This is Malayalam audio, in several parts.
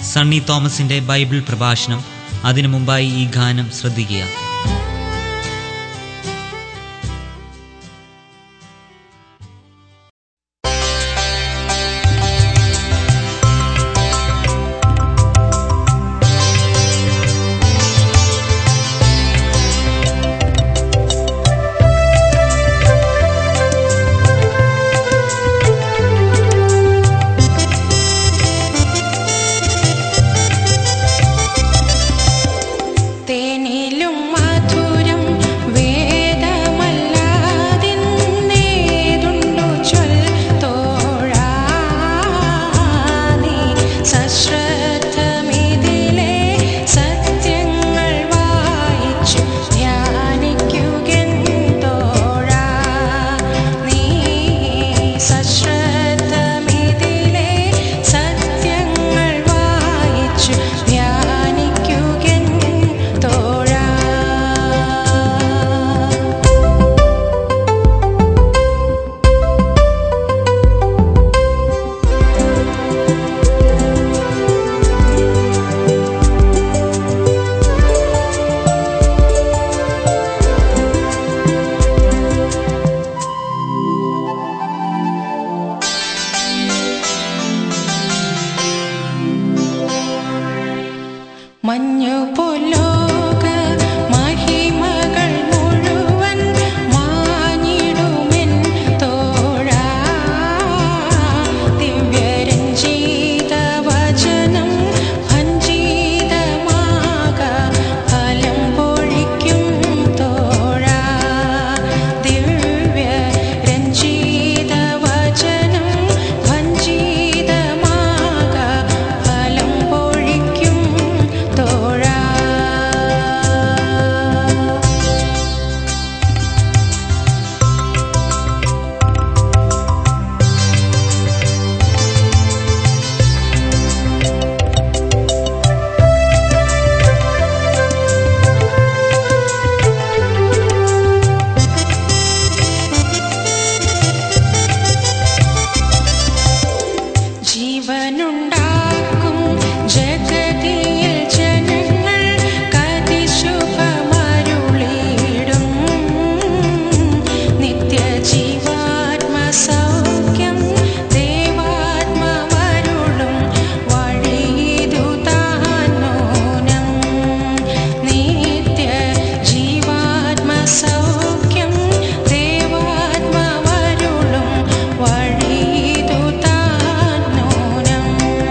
സണ്ണി തോമസിന്റെ ബൈബിൾ പ്രഭാഷണം അതിനു മുമ്പായി ഈ ഗാനം ശ്രദ്ധിക്കുക തേനിലും മധുരം വേദമല്ലാതിന്നേതുണ്ടു ചൊൽ തോഴാ നീ സശ്രദ്ധമിതിലെ സത്യങ്ങൾ വായിച്ചു ധ്യാനിക്കുകൻ തോഴാ നീ സശ്രദ്ധമിതിലെ സത്യങ്ങൾ വായിച്ചു ധ്യാനിക്കുകൻ തോഴാ മഞ്ഞു പോലോക മഹിമകൾ മുഴുവൻ മാഞ്ഞിടുമെൻ തോഴാ ദിവ്യരഞ്ജീത വചനം ഭഞ്ജീതമാക ഫലം പൊഴിക്കും തോഴാ ദിവ്യ രഞ്ജീത വചനം ഭഞ്ജീതമാക ഫലം പൊഴിക്കും തോഴാ ജീവനുണ്ടാക്കും ജഗതിയിൽ ജനങ്ങൾ കതിശുഭമരുളിയിടും നിത്യജീവാത്മസൗഖ്യം ദേവാത്മവരുളും വഴിയിതു താനോനം നിത്യ ജീവാത്മസൗഖ്യം ദേവാത്മവരുളും വഴിയിതു താനോനം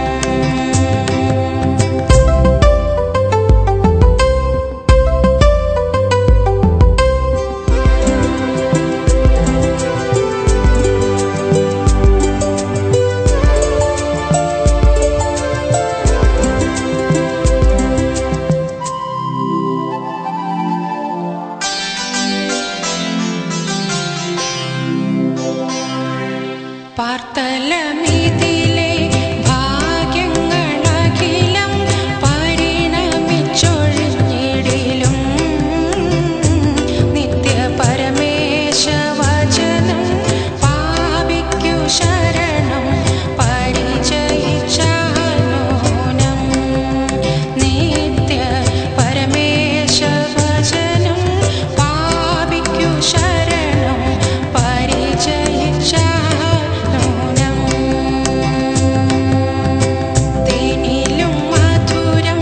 പാർത്തലമിതിലെ ഭാഗ്യങ്ങളഖിലം പരിണമിച്ചൊഴിഞ്ഞിടിലും നിത്യ പരമേശവചനം പാപിക്കു ശരണം പരിചയിച്ചാനോനം നിത്യ പരമേശവചനം പാപിക്കു ശരണം പരിചയിച്ചാനോനം തേനിലും മധുരം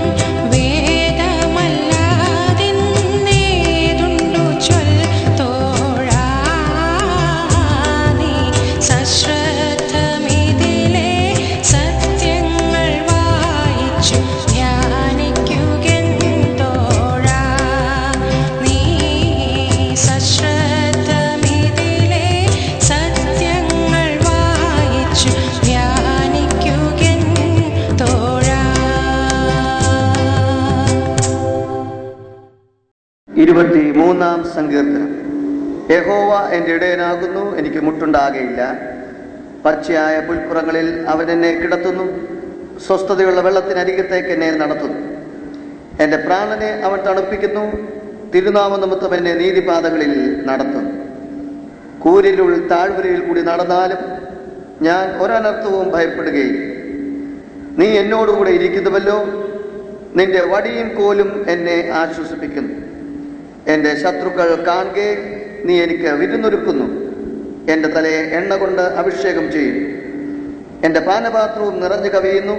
വേദമല്ലാതിന്നേതുണ്ടു ചൊൽ തോഴാ നീ സശ്രദ്ധമിതിലെ സത്യങ്ങൾ വായിച്ചു ധ്യാനിക്കുകൻ തോഴാ നീ സശ്രദ്ധമിതിലെ സത്യങ്ങൾ വായിച്ചു ധ്യാനിക്കുകൻ തോഴാ ഇരുപത്തി മൂന്നാം സങ്കീർത്തനം യഹോവ എൻ്റെ ഇടയനാകുന്നു എനിക്ക് മുട്ടുണ്ടാകയില്ല പച്ചയായ പുൽപ്പുറങ്ങളിൽ അവൻ എന്നെ കിടത്തുന്നു സ്വസ്ഥതയുള്ള വെള്ളത്തിനരികത്തേക്ക് എന്നെ നടത്തുന്നു എൻ്റെ പ്രാണനെ അവൻ തണുപ്പിക്കുന്നു തിരുനാമ നിമിത്തം എന്നെ നീതിപാതകളിൽ നടത്തുന്നു കൂരിരുൾ താഴ്വരയിൽ കൂടി നടന്നാലും ഞാൻ ഒരനർത്ഥവും ഭയപ്പെടുകയില്ല നീ എന്നോടുകൂടെ ഇരിക്കുന്നുവല്ലോ നിന്റെ വടിയും കോലും എന്നെ ആശ്വസിപ്പിക്കുന്നു എൻ്റെ ശത്രുക്കൾ കാണുകെ നീ എനിക്ക് വിരുന്നൊരുക്കുന്നു എൻ്റെ തലയെ എണ്ണ കൊണ്ട് അഭിഷേകം ചെയ്യും എൻ്റെ പാനപാത്രവും നിറഞ്ഞു കവിയുന്നു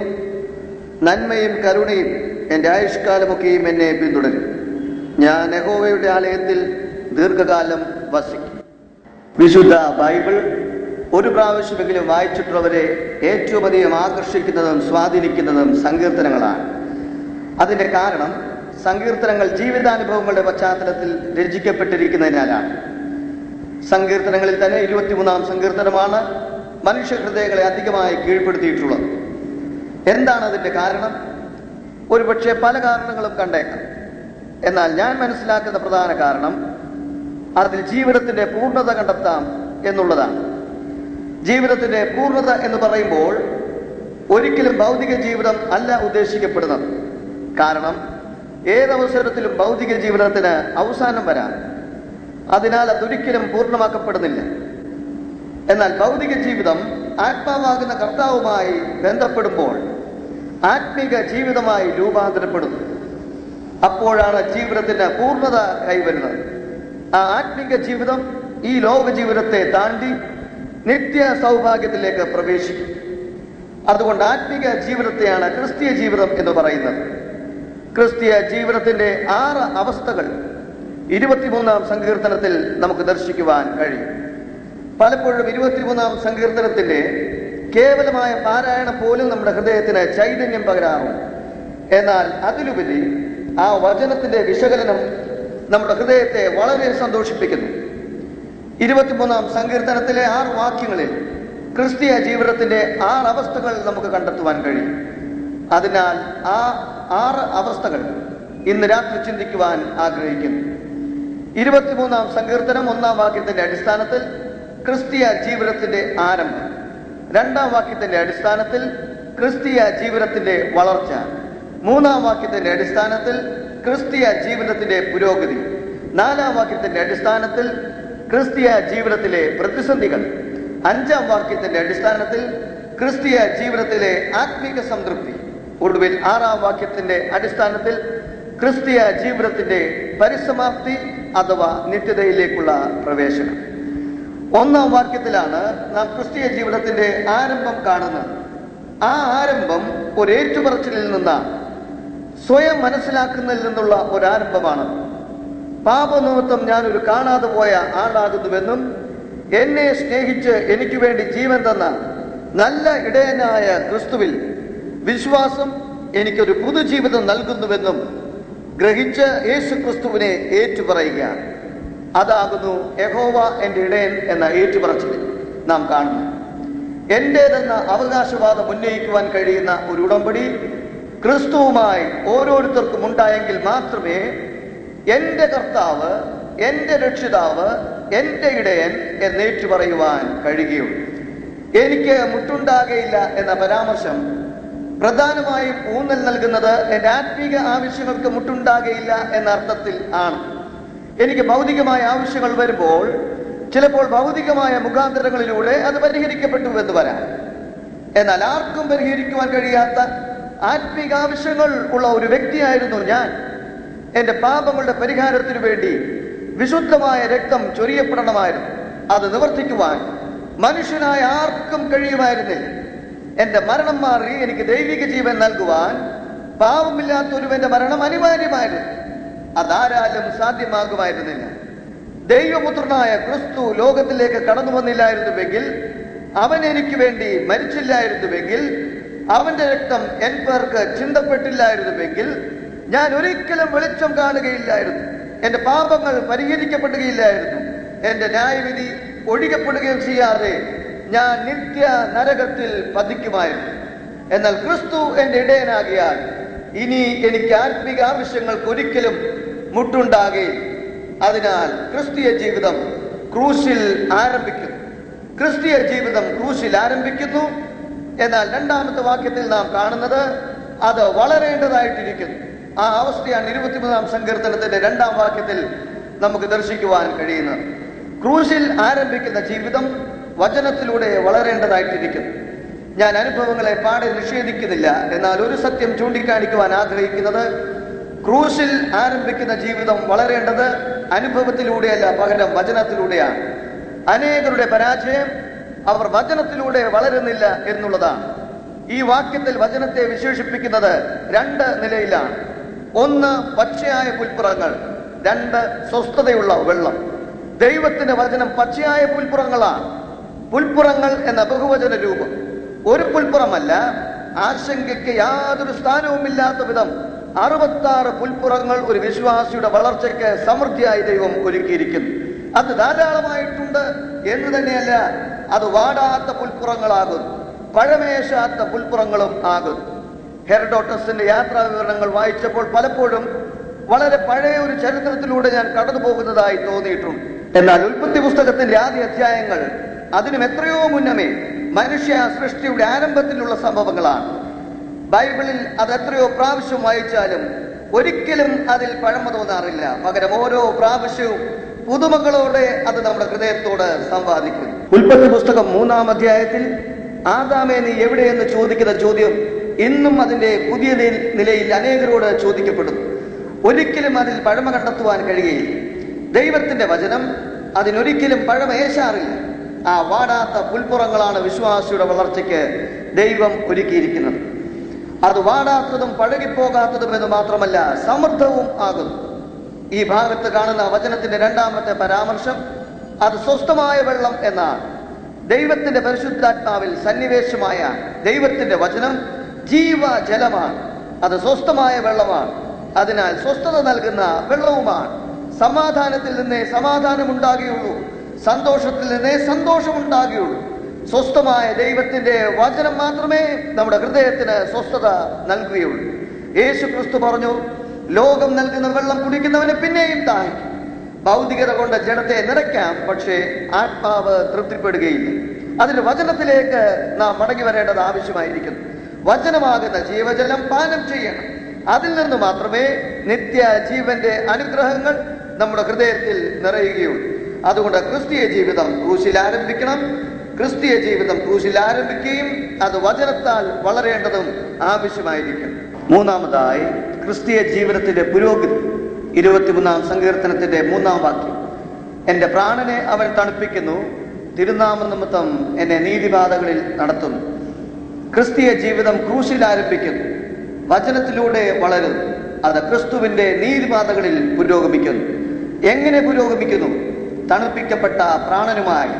നന്മയും കരുണയും എൻ്റെ ആയുഷ്കാലമൊക്കെയും എന്നെ പിന്തുടരും ഞാൻ യഹോവയുടെ ആലയത്തിൽ ദീർഘകാലം വസിക്കും വിശുദ്ധ ബൈബിൾ ഒരു പ്രാവശ്യമെങ്കിലും വായിച്ചിട്ടുള്ളവരെ ഏറ്റവും അധികം ആകർഷിക്കുന്നതും സ്വാധീനിക്കുന്നതും സങ്കീർത്തനങ്ങളാണ് അതിന്റെ കാരണം സങ്കീർത്തനങ്ങൾ ജീവിതാനുഭവങ്ങളുടെ പശ്ചാത്തലത്തിൽ രചിക്കപ്പെട്ടിരിക്കുന്നതിനാലാണ് സങ്കീർത്തനങ്ങളിൽ തന്നെ ഇരുപത്തിമൂന്നാം സങ്കീർത്തനമാണ് മനുഷ്യ ഹൃദയങ്ങളെ അധികമായി കീഴ്പ്പെടുത്തിയിട്ടുള്ളത് എന്താണ് അതിന്റെ കാരണം ഒരുപക്ഷെ പല കാരണങ്ങളും കണ്ടേക്കാം എന്നാൽ ഞാൻ മനസ്സിലാക്കുന്ന പ്രധാന കാരണം അതിൽ ജീവിതത്തിന്റെ പൂർണ്ണത കണ്ടെത്താം എന്നുള്ളതാണ് ജീവിതത്തിന്റെ പൂർണ്ണത എന്ന് പറയുമ്പോൾ ഒരിക്കലും ഭൗതിക ജീവിതം അല്ല ഉദ്ദേശിക്കപ്പെടുന്നത് കാരണം ഏതവസരത്തിലും ഭൗതിക ജീവിതത്തിന് അവസാനം വരാം അതിനാൽ അതൊരിക്കലും പൂർണ്ണമാക്കപ്പെടുന്നില്ല എന്നാൽ ഭൗതിക ജീവിതം ആത്മാവാകുന്ന കർത്താവുമായി ബന്ധപ്പെടുമ്പോൾ ആത്മീക ജീവിതമായി രൂപാന്തരപ്പെടുന്നു അപ്പോഴാണ് ജീവിതത്തിന് പൂർണ്ണത കൈവരുന്നത് ആ ആത്മീക ജീവിതം ഈ ലോക ജീവിതത്തെ താണ്ടി നിത്യ സൗഭാഗ്യത്തിലേക്ക് പ്രവേശിക്കും അതുകൊണ്ട് ആത്മീക ജീവിതത്തെയാണ് ക്രിസ്തീയ ജീവിതം എന്ന് പറയുന്നത് ക്രിസ്തീയ ജീവിതത്തിന്റെ ആറ് അവസ്ഥകൾ ഇരുപത്തിമൂന്നാം സങ്കീർത്തനത്തിൽ നമുക്ക് ദർശിക്കുവാൻ കഴിയും പലപ്പോഴും ഇരുപത്തിമൂന്നാം സങ്കീർത്തനത്തിന്റെ കേവലമായ പാരായണം പോലും നമ്മുടെ ഹൃദയത്തിന് ചൈതന്യം പകരാറുണ്ട് എന്നാൽ അതിലുപരി ആ വചനത്തിന്റെ വിശകലനം നമ്മുടെ ഹൃദയത്തെ വളരെ സന്തോഷിപ്പിക്കുന്നു ഇരുപത്തിമൂന്നാം സങ്കീർത്തനത്തിലെ ആറ് വാക്യങ്ങളിൽ ക്രിസ്തീയ ജീവിതത്തിന്റെ ആറ് അവസ്ഥകൾ നമുക്ക് കണ്ടെത്തുവാൻ കഴിയും അതിനാൽ ആ ആറ് അവസ്ഥകൾ ഇന്ന് രാത്രി ചിന്തിക്കുവാൻ ആഗ്രഹിക്കുന്നു ഇരുപത്തിമൂന്നാം സങ്കീർത്തനം ഒന്നാം വാക്യത്തിന്റെ അടിസ്ഥാനത്തിൽ ക്രിസ്തീയ ജീവിതത്തിന്റെ ആരംഭം രണ്ടാം വാക്യത്തിന്റെ അടിസ്ഥാനത്തിൽ ക്രിസ്തീയ ജീവിതത്തിന്റെ വളർച്ച മൂന്നാം വാക്യത്തിന്റെ അടിസ്ഥാനത്തിൽ ക്രിസ്തീയ ജീവിതത്തിന്റെ പുരോഗതി നാലാം വാക്യത്തിന്റെ അടിസ്ഥാനത്തിൽ ക്രിസ്തീയ ജീവിതത്തിലെ പ്രതിസന്ധികൾ അഞ്ചാം വാക്യത്തിന്റെ അടിസ്ഥാനത്തിൽ ക്രിസ്തീയ ജീവിതത്തിലെ ആത്മീക സംതൃപ്തി ഒടുവിൽ ആറാം വാക്യത്തിന്റെ അടിസ്ഥാനത്തിൽ ക്രിസ്തീയ ജീവിതത്തിന്റെ പരിസമാപ്തി അഥവാ നിത്യതയിലേക്കുള്ള പ്രവേശനം ഒന്നാം വാക്യത്തിലാണ് നാം ക്രിസ്തീയ ജീവിതത്തിന്റെ ആരംഭം കാണുന്നത് ആ ആരംഭം ഒരു ഏറ്റുപറച്ചിലിൽ നിന്നാണ് സ്വയം മനസ്സിലാക്കുന്നതിൽ നിന്നുള്ള ഒരു ആരംഭമാണ് പാപനിമിത്തം ഞാൻ ഒരു കാണാതെ പോയ ആളാകുന്നുവെന്നും എന്നെ സ്നേഹിച്ച് എനിക്ക് വേണ്ടി ജീവൻ തന്ന നല്ല ഇടയനായ ക്രിസ്തുവിൽ വിശ്വാസം എനിക്കൊരു പുതുജീവിതം നൽകുന്നുവെന്നും ഗ്രഹിച്ച് യേശു ക്രിസ്തുവിനെ ഏറ്റുപറയുക അതാകുന്നു യഹോവ എന്റെ ഇടയൻ എന്ന ഏറ്റുപറച്ചിൽ നാം കാണുന്നു എന്റേതെന്ന അവകാശവാദം ഉന്നയിക്കുവാൻ കഴിയുന്ന ഒരു ഉടമ്പടി ക്രിസ്തുവുമായി ഓരോരുത്തർക്കും ഉണ്ടായെങ്കിൽ മാത്രമേ എന്റെ കർത്താവ് എന്റെ രക്ഷിതാവ് എന്റെ ഇടയൻ എന്നേറ്റു പറയുവാൻ കഴിയുകയുള്ളൂ എനിക്ക് മുട്ടുണ്ടാകയില്ല എന്ന പരാമർശം പ്രധാനമായും ഊന്നൽ നൽകുന്നത് എന്റെ ആത്മീക ആവശ്യങ്ങൾക്ക് മുട്ടുണ്ടാകയില്ല എന്ന അർത്ഥത്തിൽ ആണ് എനിക്ക് ഭൗതികമായ ആവശ്യങ്ങൾ വരുമ്പോൾ ചിലപ്പോൾ ഭൗതികമായ മുഖാന്തരങ്ങളിലൂടെ അത് പരിഹരിക്കപ്പെട്ടു എന്ന് വരാം എന്നാൽ ആർക്കും പരിഹരിക്കുവാൻ കഴിയാത്ത ആത്മീക ആവശ്യങ്ങൾ ഉള്ള ഒരു വ്യക്തിയായിരുന്നു ഞാൻ എന്റെ പാപങ്ങളുടെ പരിഹാരത്തിനു വേണ്ടി വിശുദ്ധമായ രക്തം ചൊരിയപ്പെടണമായിരുന്നു അത് നിവർത്തിക്കുവാൻ മനുഷ്യനായ ആർക്കും കഴിയുമായിരുന്നില്ല എന്റെ മരണം മാറി എനിക്ക് ദൈവിക ജീവൻ നൽകുവാൻ പാവമില്ലാത്ത ഒരുവന്റെ മരണം അനിവാര്യമായിരുന്നു അതാരാലും സാധ്യമാകുമായിരുന്നില്ല ദൈവപുത്രനായ ക്രിസ്തു ലോകത്തിലേക്ക് കടന്നു വന്നില്ലായിരുന്നുവെങ്കിൽ അവൻ എനിക്ക് വേണ്ടി മരിച്ചില്ലായിരുന്നുവെങ്കിൽ അവന്റെ രക്തം എൻ പേർക്ക് ചിന്തപ്പെട്ടില്ലായിരുന്നുവെങ്കിൽ ഞാൻ ഒരിക്കലും വെളിച്ചം കാണുകയില്ലായിരുന്നു എന്റെ പാപങ്ങൾ പരിഹരിക്കപ്പെടുകയില്ലായിരുന്നു എന്റെ ന്യായവിധി ഒഴികപ്പെടുകയും ചെയ്യാതെ ഞാൻ നിത്യ നരകത്തിൽ പതിക്കുമായിരുന്നു എന്നാൽ ക്രിസ്തു എന്റെ ഇടയനാകിയാൽ ഇനി എനിക്ക് ആത്മിക ആവശ്യങ്ങൾക്ക് ഒരിക്കലും മുട്ടുണ്ടാകുകയില്ല അതിനാൽ ക്രിസ്തീയ ജീവിതം ക്രൂശിൽ ആരംഭിക്കുന്നു ക്രിസ്തീയ ജീവിതം ക്രൂശിൽ ആരംഭിക്കുന്നു എന്നാൽ രണ്ടാമത്തെ വാക്യത്തിൽ നാം കാണുന്നത് അത് വളരേണ്ടതായിട്ടിരിക്കുന്നു ആ അവസ്ഥയാണ് ഇരുപത്തിമൂന്നാം സങ്കീർത്തനത്തിന്റെ രണ്ടാം വാക്യത്തിൽ നമുക്ക് ദർശിക്കുവാൻ കഴിയുന്നത് ക്രൂശിൽ ആരംഭിക്കുന്ന ജീവിതം വചനത്തിലൂടെ വളരേണ്ടതായിട്ടിരിക്കുന്നു ഞാൻ അനുഭവങ്ങളെ പാടെ നിഷേധിക്കുന്നില്ല എന്നാൽ ഒരു സത്യം ചൂണ്ടിക്കാണിക്കുവാൻ ആഗ്രഹിക്കുന്നത് ക്രൂശിൽ ആരംഭിക്കുന്ന ജീവിതം വളരേണ്ടത് അനുഭവത്തിലൂടെയല്ല പകരം വചനത്തിലൂടെയാണ് അനേകരുടെ പരാജയം അവർ വചനത്തിലൂടെ വളരുന്നില്ല എന്നുള്ളതാണ് ഈ വാക്യത്തിൽ വചനത്തെ വിശേഷിപ്പിക്കുന്നത് രണ്ട് നിലയിലാണ് ഒന്ന് പച്ചയായ പുൽപ്പുറങ്ങൾ രണ്ട് സ്വസ്ഥതയുള്ള വെള്ളം ദൈവത്തിന്റെ വചനം പച്ചയായ പുൽപ്പുറങ്ങളാണ് പുൽപ്പുറങ്ങൾ എന്ന ബഹുവചന രൂപം ഒരു പുൽപ്പുറമല്ല ആശങ്കയ്ക്ക് യാതൊരു സ്ഥാനവുമില്ലാത്ത വിധം അറുപത്താറ് പുൽപ്പുറങ്ങൾ ഒരു വിശ്വാസിയുടെ വളർച്ചയ്ക്ക് സമൃദ്ധിയായി ദൈവം ഒരുക്കിയിരിക്കുന്നു അത് ധാരാളമായിട്ടുണ്ട് എന്ന് തന്നെയല്ല അത് വാടാത്ത പുൽപ്പുറങ്ങളാകുന്നു പഴമേശാത്ത പുൽപ്പുറങ്ങളും ആകുന്നു ഹെറഡോട്ടസിന്റെ യാത്രാ വിവരണങ്ങൾ വായിച്ചപ്പോൾ പലപ്പോഴും വളരെ പഴയ ഒരു ചരിത്രത്തിലൂടെ ഞാൻ കടന്നു പോകുന്നതായി തോന്നിയിട്ടുണ്ട് എന്നാൽ ഉൽപ്പത്തി പുസ്തകത്തിന്റെ ആദ്യ അധ്യായങ്ങൾ അതിനും എത്രയോ മുന്നമേ മനുഷ്യ സൃഷ്ടിയുടെ ആരംഭത്തിലുള്ള സംഭവങ്ങളാണ് ബൈബിളിൽ അത് എത്രയോ പ്രാവശ്യം വായിച്ചാലും ഒരിക്കലും അതിൽ പഴമ തോന്നാറില്ല പകരം ഓരോ പ്രാവശ്യവും പുതുമകളോടെ അത് നമ്മുടെ ഹൃദയത്തോട് സംവാദിക്കുന്നു ഉൽപ്പത്തി പുസ്തകം മൂന്നാം അധ്യായത്തിൽ ആദാമേ നീ എവിടെയെന്ന് ചോദിക്കുന്ന ചോദ്യം ഇന്നും അതിന്റെ പുതിയ നി- നിലയിൽ അനേകരോട് ചോദിക്കപ്പെടുന്നു ഒരിക്കലും അതിൽ പഴമ കണ്ടെത്തുവാൻ കഴിയുകയില്ല ദൈവത്തിന്റെ വചനം അതിനൊരിക്കലും പഴമേശാറില്ല ആ വാടാത്ത പുൽപ്പുറങ്ങളാണ് വിശ്വാസിയുടെ വളർച്ചയ്ക്ക് ദൈവം ഒരുക്കിയിരിക്കുന്നത് അത് വാടാത്തതും പഴകിപ്പോകാത്തതും എന്ന് മാത്രമല്ല സമൃദ്ധവും ആകുന്നു ഈ ഭാഗത്ത് കാണുന്ന വചനത്തിന്റെ രണ്ടാമത്തെ പരാമർശം അത് സ്വസ്ഥമായ വെള്ളം എന്നാണ് ദൈവത്തിന്റെ പരിശുദ്ധാത്മാവിൽ സന്നിവേശമായ ദൈവത്തിന്റെ വചനം ജീവജലമാണ് അത് സ്വസ്ഥമായ വെള്ളമാണ് അതിനാൽ സ്വസ്ഥത നൽകുന്ന വെള്ളവുമാണ് സമാധാനത്തിൽ നിന്നേ സമാധാനമുണ്ടാകുകയുള്ളൂ സന്തോഷത്തിൽ നിന്നേ സന്തോഷമുണ്ടാകുകയുള്ളൂ സ്വസ്ഥമായ ദൈവത്തിന്റെ വചനം മാത്രമേ നമ്മുടെ ഹൃദയത്തിന് സ്വസ്ഥത നൽകുകയുള്ളൂ യേശു ക്രിസ്തു പറഞ്ഞു ലോകം നൽകുന്ന വെള്ളം കുടിക്കുന്നവന് പിന്നെയും ദാഹിക്കും ഭൗതികത കൊണ്ട് ജഡത്തെ നിറയ്ക്കാം പക്ഷേ ആത്മാവ് തൃപ്തിപ്പെടുകയില്ല അതിന് വചനത്തിലേക്ക് നാം മടങ്ങി വരേണ്ടത് ആവശ്യമായിരിക്കുന്നു വചനമാകുന്ന ജീവജലം പാനം ചെയ്യണം അതിൽ നിന്ന് മാത്രമേ നിത്യ ജീവന്റെ അനുഗ്രഹങ്ങൾ നമ്മുടെ ഹൃദയത്തിൽ നിറയുകയുള്ളൂ അതുകൊണ്ട് ക്രിസ്തീയ ജീവിതം ക്രൂശിൽ ആരംഭിക്കണം ക്രിസ്തീയ ജീവിതം ക്രൂശിൽ ആരംഭിക്കുകയും അത് വചനത്താൽ വളരേണ്ടതും ആവശ്യമായിരിക്കും മൂന്നാമതായി ക്രിസ്തീയ ജീവിതത്തിന്റെ പുരോഗതി ഇരുപത്തിമൂന്നാം സങ്കീർത്തനത്തിന്റെ മൂന്നാം വാക്യം എന്റെ പ്രാണനെ അവൻ തണുപ്പിക്കുന്നു തിരുനാമ നിമിത്തം എന്നെ നീതിപാതകളിൽ നടത്തുന്നു ക്രിസ്തീയ ജീവിതം ക്രൂശിൽ ആരംഭിക്കുന്നു വചനത്തിലൂടെ വളരുന്നു അത് ക്രിസ്തുവിന്റെ നീതിപാതകളിൽ പുരോഗമിക്കുന്നു എങ്ങനെ പുരോഗമിക്കുന്നു തണുപ്പിക്കപ്പെട്ട പ്രാണനുമായി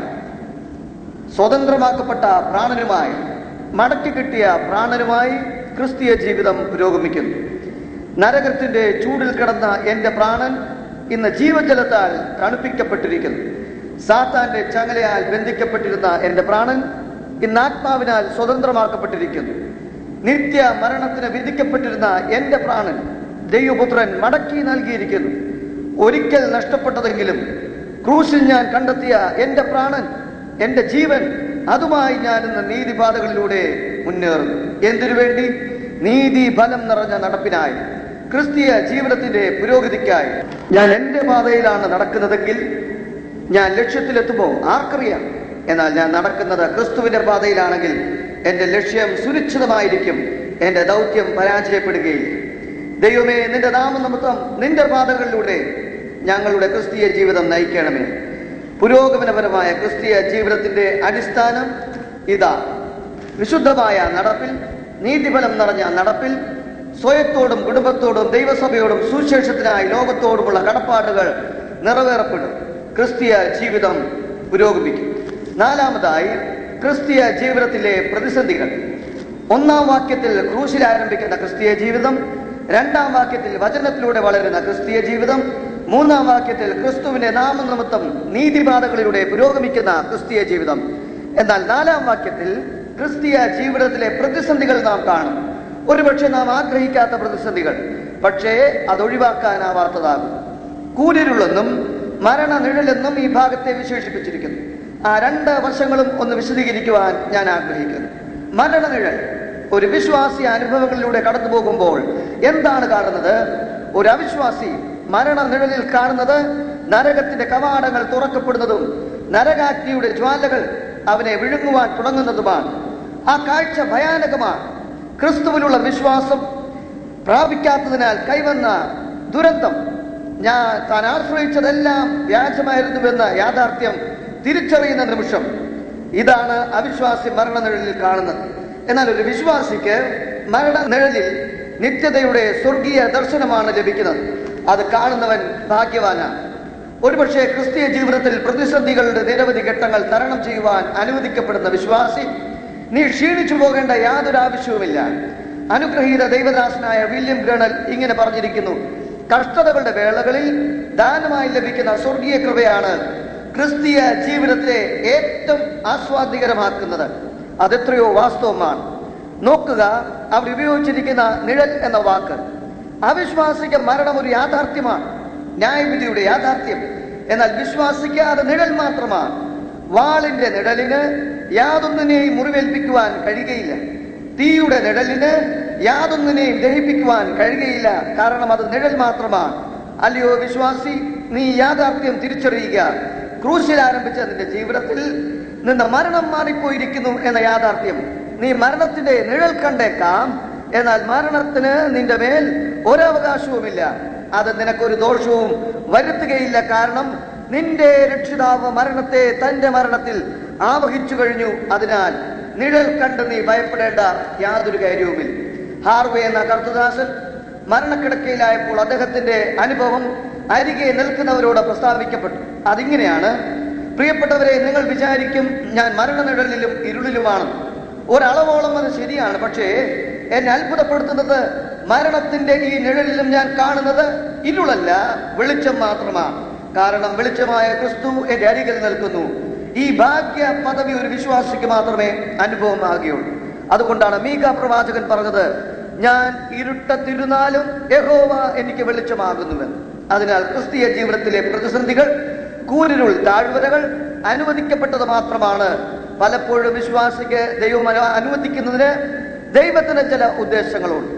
സ്വതന്ത്രമാക്കപ്പെട്ട പ്രാണനുമായി മടക്കി കിട്ടിയ പ്രാണനുമായി ക്രിസ്തീയ ജീവിതം പുരോഗമിക്കുന്നു നരകത്തിന്റെ ചൂടിൽ കിടന്ന എന്റെ പ്രാണൻ ഇന്ന് ജീവജലത്താൽ തണുപ്പിക്കപ്പെട്ടിരിക്കുന്നു സാത്താന്റെ ചങ്ങലയാൽ ബന്ധിക്കപ്പെട്ടിരുന്ന എന്റെ പ്രാണൻ ഇന്ന് ആത്മാവിനാൽ സ്വതന്ത്രമാക്കപ്പെട്ടിരിക്കുന്നു നിത്യ മരണത്തിന് വിധിക്കപ്പെട്ടിരുന്ന എന്റെ പ്രാണൻ ദൈവപുത്രൻ മടക്കി നൽകിയിരിക്കുന്നു ഒരിക്കൽ നഷ്ടപ്പെട്ടതെങ്കിലും ക്രൂശിൽ ഞാൻ കണ്ടെത്തിയ എന്റെ പ്രാണൻ എന്റെ ജീവൻ അതുമായി ഞാൻ ഇന്ന് നീതിപാതകളിലൂടെ മുന്നേറുന്നു എന്തിനു വേണ്ടി നീതി ഫലം നിറഞ്ഞ നടപ്പിനായി ക്രിസ്തീയ ജീവിതത്തിന്റെ പുരോഗതിക്കായി ഞാൻ എന്റെ പാതയിലാണ് നടക്കുന്നതെങ്കിൽ ഞാൻ ലക്ഷ്യത്തിലെത്തുമോ ആർക്കറിയാം എന്നാൽ ഞാൻ നടക്കുന്നത് ക്രിസ്തുവിന്റെ പാതയിലാണെങ്കിൽ എന്റെ ലക്ഷ്യം സുരക്ഷിതമായിരിക്കും എന്റെ ദൗത്യം പരാജയപ്പെടുകയില്ല ദൈവമേ നിന്റെ നാമനിമിത്തം നിന്റെ പാതകളിലൂടെ ഞങ്ങളുടെ ക്രിസ്തീയ ജീവിതം നയിക്കണമേ പുരോഗമനപരമായ ക്രിസ്തീയ ജീവിതത്തിന്റെ അടിസ്ഥാനം ഇതാ വിശുദ്ധമായ നടപ്പിൽ നീതിഫലം നിറഞ്ഞ നടപ്പിൽ സ്വയത്തോടും കുടുംബത്തോടും ദൈവസഭയോടും സുശേഷത്തിനായി ലോകത്തോടുമുള്ള കടപ്പാടുകൾ നിറവേറപ്പെടും ക്രിസ്തീയ ജീവിതം പുരോഗമിക്കും നാലാമതായി ക്രിസ്തീയ ജീവിതത്തിലെ പ്രതിസന്ധികൾ ഒന്നാം വാക്യത്തിൽ ക്രൂശിൽ ആരംഭിക്കുന്ന ക്രിസ്തീയ ജീവിതം രണ്ടാം വാക്യത്തിൽ വചനത്തിലൂടെ വളരുന്ന ക്രിസ്തീയ ജീവിതം മൂന്നാം വാക്യത്തിൽ ക്രിസ്തുവിന്റെ നാമനിമിത്തം നീതിപാതകളിലൂടെ പുരോഗമിക്കുന്ന ക്രിസ്തീയ ജീവിതം എന്നാൽ നാലാം വാക്യത്തിൽ ക്രിസ്തീയ ജീവിതത്തിലെ പ്രതിസന്ധികൾ നാം കാണും ഒരുപക്ഷെ നാം ആഗ്രഹിക്കാത്ത പ്രതിസന്ധികൾ പക്ഷേ അത് ഒഴിവാക്കാനാവാത്തതാകും കൂരിരുളെന്നും മരണനിഴലെന്നും ഈ ഭാഗത്തെ വിശേഷിപ്പിച്ചിരിക്കുന്നു ആ രണ്ട് വശങ്ങളും ഒന്ന് വിശദീകരിക്കുവാൻ ഞാൻ ആഗ്രഹിക്കുന്നു മരണനിഴൽ ഒരു വിശ്വാസി അനുഭവങ്ങളിലൂടെ കടന്നു പോകുമ്പോൾ എന്താണ് കാണുന്നത് ഒരു അവിശ്വാസി മരണനിഴലിൽ കാണുന്നത് നരകത്തിന്റെ കവാടങ്ങൾ തുറക്കപ്പെടുന്നതും നരകാഗ്നിയുടെ ജ്വാലകൾ അവനെ വിഴുങ്ങുവാൻ തുടങ്ങുന്നതുമാണ് ആ കാഴ്ച ഭയാനകമാണ് ക്രിസ്തുവിലുള്ള വിശ്വാസം പ്രാപിക്കാത്തതിനാൽ കൈവന്ന ദുരന്തം ഞാൻ താൻ ആശ്രയിച്ചതെല്ലാം വ്യാജമായിരുന്നുവെന്ന യാഥാർത്ഥ്യം തിരിച്ചറിയുന്ന നിമിഷം ഇതാണ് അവിശ്വാസി മരണനിഴലിൽ കാണുന്നത് എന്നാൽ ഒരു വിശ്വാസിക്ക് മരണനിഴലിൽ നിത്യതയുടെ സ്വർഗീയ ദർശനമാണ് ലഭിക്കുന്നത് അത് കാണുന്നവൻ ഭാഗ്യവാനാണ് ഒരുപക്ഷെ ക്രിസ്തീയ ജീവിതത്തിൽ പ്രതിസന്ധികളുടെ നിരവധി ഘട്ടങ്ങൾ തരണം ചെയ്യുവാൻ അനുവദിക്കപ്പെടുന്ന വിശ്വാസി നീ ക്ഷീണിച്ചു പോകേണ്ട യാതൊരു ആവശ്യവുമില്ല അനുഗ്രഹീത ദൈവദാസനായ വില്യം ഗ്രണൽ ഇങ്ങനെ പറഞ്ഞിരിക്കുന്നു കഷ്ടതകളുടെ വേളകളിൽ ദാനമായി ലഭിക്കുന്ന സ്വർഗീയ കൃപയാണ് ക്രിസ്തീയ ജീവിതത്തെ ഏറ്റവും ആസ്വാദികരമാക്കുന്നത് അതെത്രയോ വാസ്തവമാണ് നോക്കുക അവർ ഉപയോഗിച്ചിരിക്കുന്ന നിഴൽ എന്ന വാക്ക് അവിശ്വാസിക്ക് മരണം ഒരു യാഥാർത്ഥ്യമാണ് ന്യായവിധിയുടെ യാഥാർത്ഥ്യം എന്നാൽ വിശ്വാസിക്ക് അത് നിഴൽ മാത്രമാണ് വാളിന്റെ നിഴലിന് യാതൊന്നിനെയും മുറിവേൽപ്പിക്കുവാൻ കഴിയുകയില്ല തീയുടെ നിഴലിന് യാതൊന്നിനെയും ദഹിപ്പിക്കുവാൻ കഴിയുകയില്ല കാരണം അത് നിഴൽ മാത്രമാണ് അല്ലയോ വിശ്വാസി നീ യാഥാർത്ഥ്യം തിരിച്ചറിയുക ക്രൂശിൽ ആരംഭിച്ച നിന്റെ ജീവിതത്തിൽ നിന്ന് മരണം മാറിപ്പോയിരിക്കുന്നു എന്ന യാഥാർത്ഥ്യം നീ മരണത്തിന്റെ നിഴൽ കണ്ടേക്കാം എന്നാൽ മരണത്തിന് നിന്റെ മേൽ ഒരവകാശവുമില്ല അത് നിനക്കൊരു ദോഷവും വരുത്തുകയില്ല കാരണം നിന്റെ രക്ഷിതാവ് മരണത്തെ തന്റെ മരണത്തിൽ ആവഹിച്ചു കഴിഞ്ഞു അതിനാൽ നിഴൽ കണ്ട് നീ ഭയപ്പെടേണ്ട യാതൊരു കാര്യവുമില്ല ഹാർവേ എന്ന കർത്തദാസൻ മരണക്കിടക്കയിലായപ്പോൾ അദ്ദേഹത്തിന്റെ അനുഭവം അരികെ നിൽക്കുന്നവരോട് പ്രസ്താവിക്കപ്പെട്ടു അതിങ്ങനെയാണ് പ്രിയപ്പെട്ടവരെ നിങ്ങൾ വിചാരിക്കും ഞാൻ മരണനിഴലിലും ഇരുളിലുമാണ് ഒരളവോളം അത് ശരിയാണ് പക്ഷേ എന്നെ അത്ഭുതപ്പെടുത്തുന്നത് മരണത്തിന്റെ ഈ നിഴലിലും ഞാൻ കാണുന്നത് ഇരുളല്ല വെളിച്ചം മാത്രമാണ് കാരണം വെളിച്ചമായ ക്രിസ്തു എന്റെ അരികിൽ നിൽക്കുന്നു ഈ ഭാഗ്യ പദവി ഒരു വിശ്വാസിക്ക് മാത്രമേ അനുഭവമാകുകയുള്ളൂ അതുകൊണ്ടാണ് മീക പ്രവാചകൻ പറഞ്ഞത് ഞാൻ ഇരുട്ടത്തിരുന്നാലും യഹോവ എനിക്ക് വെളിച്ചമാകുന്നുവെന്ന് അതിനാൽ ക്രിസ്തീയ ജീവിതത്തിലെ പ്രതിസന്ധികൾ കൂരിരുൾ താഴ്വരകൾ അനുവദിക്കപ്പെട്ടത് മാത്രമാണ് പലപ്പോഴും വിശ്വാസിക്ക് ദൈവം അനു- അനുവദിക്കുന്നതിന് ദൈവത്തിന് ചില ഉദ്ദേശങ്ങളുണ്ട്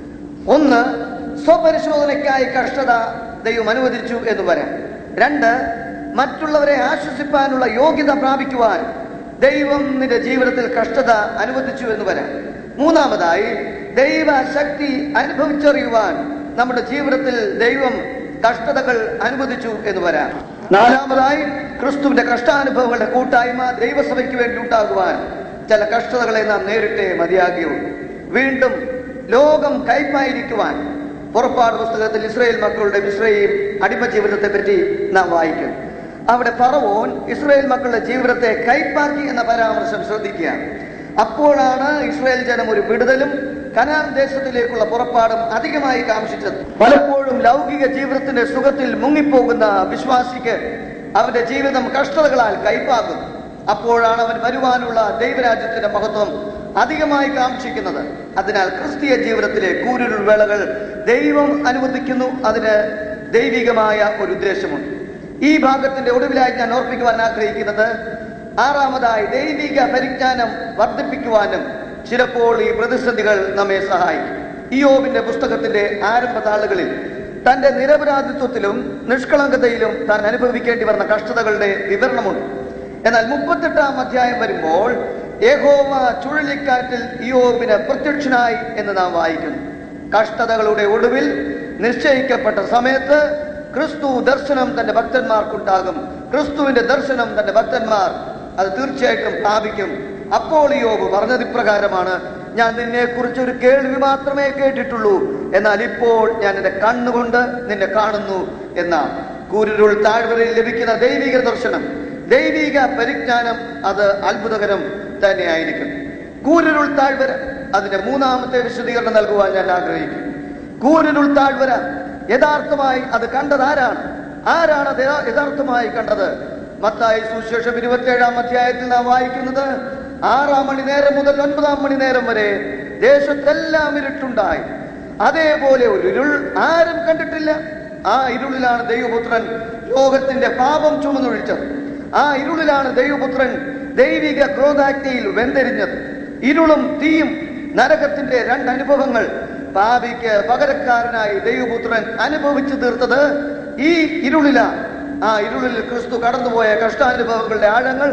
ഒന്ന് സ്വപരിശോധനയ്ക്കായി കഷ്ടത ദൈവം അനുവദിച്ചു എന്ന് പറയാം രണ്ട് മറ്റുള്ളവരെ ആശ്വസിപ്പാനുള്ള യോഗ്യത പ്രാപിക്കുവാൻ ദൈവം നിന്റെ ജീവിതത്തിൽ കഷ്ടത അനുവദിച്ചു എന്ന് വരാം മൂന്നാമതായി ദൈവ ശക്തി അനുഭവിച്ചറിയുവാൻ നമ്മുടെ ജീവിതത്തിൽ ദൈവം കഷ്ടതകൾ അനുവദിച്ചു എന്ന് വരാം നാലാമതായി ക്രിസ്തുവിന്റെ കഷ്ടാനുഭവങ്ങളുടെ കൂട്ടായ്മ ദൈവസഭയ്ക്ക് വേണ്ടി ഉണ്ടാകുവാൻ ചില കഷ്ടതകളെ നാം നേരിട്ടേ മതിയാകുകയുള്ളൂ വീണ്ടും ലോകം കൈപ്പായിരിക്കുവാൻ പുറപ്പാട് പുസ്തകത്തിൽ ഇസ്രായേൽ മക്കളുടെ ഇസ്രയേൽ അടിമ ജീവിതത്തെ പറ്റി നാം വായിക്കും അവിടെ പറവോൻ ഇസ്രായേൽ മക്കളുടെ ജീവിതത്തെ കൈപ്പാക്കി എന്ന പരാമർശം ശ്രദ്ധിക്കുക അപ്പോഴാണ് ഇസ്രായേൽ ജനം ഒരു വിടുതലും കനാൻ ദേശത്തിലേക്കുള്ള പുറപ്പാടും അധികമായി കാംക്ഷിച്ചത് പലപ്പോഴും ലൗകിക ജീവിതത്തിന്റെ സുഖത്തിൽ മുങ്ങിപ്പോകുന്ന വിശ്വാസിക്ക് അവന്റെ ജീവിതം കഷ്ടതകളാൽ കൈപ്പാകുന്നു അപ്പോഴാണ് അവൻ വരുവാനുള്ള ദൈവരാജ്യത്തിന്റെ മഹത്വം അധികമായി കാക്ഷിക്കുന്നത് അതിനാൽ ക്രിസ്തീയ ജീവിതത്തിലെ കൂരുരുൾ വേളകൾ ദൈവം അനുവദിക്കുന്നു അതിന് ദൈവികമായ ഒരു ഉദ്ദേശമുണ്ട് ഈ ഭാഗത്തിന്റെ ഒടുവിലായി ഞാൻ ഓർപ്പിക്കുവാൻ ആഗ്രഹിക്കുന്നത് ആറാമതായി ദൈവിക പരിജ്ഞാനം വർദ്ധിപ്പിക്കുവാനും ചിലപ്പോൾ ഈ പ്രതിസന്ധികൾ നമ്മെ സഹായിക്കും ഇയോബിന്റെ പുസ്തകത്തിന്റെ ആരംഭ താളുകളിൽ തന്റെ നിരപരാധിത്വത്തിലും നിഷ്കളങ്കതയിലും താൻ അനുഭവിക്കേണ്ടി വന്ന കഷ്ടതകളുടെ വിവരണമുണ്ട് എന്നാൽ മുപ്പത്തെട്ടാം അധ്യായം വരുമ്പോൾ യഹോവ ചുഴലിക്കാറ്റിൽ ഇയോബിന് പ്രത്യക്ഷനായി എന്ന് നാം വായിക്കുന്നു കഷ്ടതകളുടെ ഒടുവിൽ നിശ്ചയിക്കപ്പെട്ട സമയത്ത് ക്രിസ്തു ദർശനം തന്റെ ഭക്തന്മാർക്കുണ്ടാകും ക്രിസ്തുവിന്റെ ദർശനം തന്റെ ഭക്തന്മാർ അത് തീർച്ചയായിട്ടും പ്രാപിക്കും അപ്പോൾ യോബ് പറഞ്ഞത് ഇപ്രകാരമാണ് ഞാൻ നിന്നെ കുറിച്ച് ഒരു കേൾവി മാത്രമേ കേട്ടിട്ടുള്ളൂ എന്നാൽ ഇപ്പോൾ ഞാൻ എന്റെ കണ്ണുകൊണ്ട് നിന്നെ കാണുന്നു എന്ന കൂരിരുൾ താഴ്വരയിൽ ലഭിക്കുന്ന ദൈവിക ദർശനം ദൈവിക പരിജ്ഞാനം അത് അത്ഭുതകരം തന്നെയായിരിക്കും കൂരിരുൾ താഴ്വര അതിന്റെ മൂന്നാമത്തെ വിശദീകരണം നൽകുവാൻ ഞാൻ ആഗ്രഹിക്കുന്നു കൂരിരുൾ താഴ്വര യഥാർത്ഥമായി അത് കണ്ടത് ആരാണ് ആരാണ് അത് യഥാ- യഥാർത്ഥമായി കണ്ടത് മത്തായി സുശേഷം ഇരുപത്തിയേഴാം അധ്യായത്തിൽ നാം വായിക്കുന്നത് ആറാം മണി നേരം മുതൽ ഒൻപതാം മണി നേരം വരെ ദേശത്തെല്ലാം ഇരുട്ടുണ്ടായി അതേപോലെ ഒരു ഇരുൾ ആരും കണ്ടിട്ടില്ല ആ ഇരുളിലാണ് ദൈവപുത്രൻ ലോകത്തിന്റെ പാപം ചുമന്നൊഴിച്ചത് ആ ഇരുളിലാണ് ദൈവപുത്രൻ ദൈവിക ക്രോധാഗ്നിയിൽ വെന്തെരിഞ്ഞത് ഇരുളും തീയും നരകത്തിന്റെ രണ്ട് അനുഭവങ്ങൾ പാപിക്ക് പകരക്കാരനായി ദൈവപുത്രൻ അനുഭവിച്ചു തീർത്തത് ഈ ഇരുളിലാണ് ആ ഇരുളിൽ ക്രിസ്തു കടന്നുപോയ കഷ്ടാനുഭവങ്ങളുടെ ആഴങ്ങൾ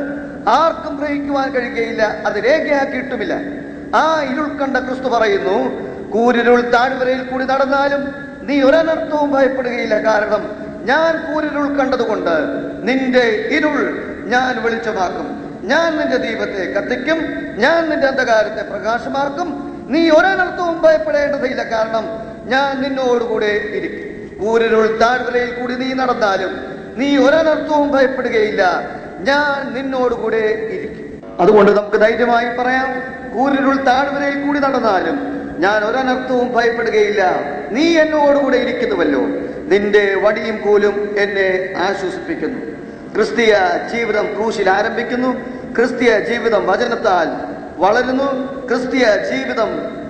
ആർക്കും ഗ്രഹിക്കുവാൻ കഴിയുകയില്ല അത് രേഖയാക്കിയിട്ടുമില്ല ആ ഇരുൾ കണ്ട ക്രിസ്തു പറയുന്നു കൂരിരുൾ താഴ്വരയിൽ കൂടി നടന്നാലും നീ ഒരനർത്ഥവും ഭയപ്പെടുകയില്ല കാരണം ഞാൻ കൂരിരുൾ കണ്ടതുകൊണ്ട് നിന്റെ ഇരുൾ ഞാൻ വെളിച്ചമാക്കും ഞാൻ നിന്റെ ദീപത്തെ കത്തിക്കും ഞാൻ നിന്റെ അന്ധകാരത്തെ പ്രകാശമാക്കും നീ ഒരനർത്ഥവും ഭയപ്പെടേണ്ടതില്ല കാരണം ഞാൻ നിന്നോടുകൂടെ ഇരിക്കും കൂരിരുൾ താഴ്വരയിൽ കൂടി നീ നടന്നാലും നീ ഒരനർത്ഥവും ഭയപ്പെടുകയില്ല ഞാൻ നിന്നോടുകൂടെ ഇരിക്കും അതുകൊണ്ട് നമുക്ക് ധൈര്യമായി പറയാം കൂരിരുൾ താഴ്വരയിൽ കൂടി നടന്നാലും ഞാൻ ഒരനർത്ഥവും ഭയപ്പെടുകയില്ല നീ എന്നോടുകൂടെ ഇരിക്കുന്നുവല്ലോ നിന്റെ വടിയും കോലും എന്നെ ആശ്വസിപ്പിക്കുന്നു ക്രിസ്തീയ ജീവിതം ക്രൂശിൽ ആരംഭിക്കുന്നു ക്രിസ്തീയ ജീവിതം വചനത്താൽ വളരുന്നു ക്രിസ്തീയ ജീവിതം